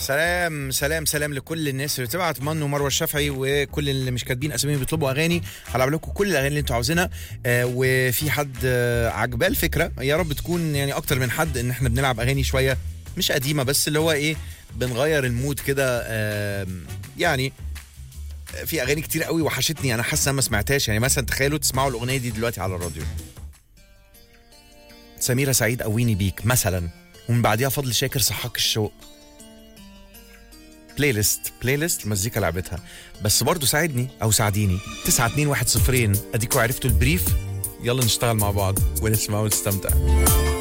سلام سلام سلام لكل الناس اللي بتبعت من ومروه الشافعي وكل اللي مش كاتبين اساميهم بيطلبوا اغاني هلعب لكم كل الاغاني اللي انتوا عاوزينها آه وفي حد آه عجباه الفكره يا رب تكون يعني اكتر من حد ان احنا بنلعب اغاني شويه مش قديمه بس اللي هو ايه بنغير المود كده آه يعني في اغاني كتير قوي وحشتني انا حاسس إن انا ما سمعتهاش يعني مثلا تخيلوا تسمعوا الاغنيه دي دلوقتي على الراديو سميرة سعيد قويني بيك مثلا ومن بعديها فضل شاكر صحاك الشوق بلاي ليست بلاي ليست المزيكا لعبتها بس برضو ساعدني او ساعديني 9 2 1 0 اديكوا عرفتوا البريف يلا نشتغل مع بعض ونسمع ونستمتع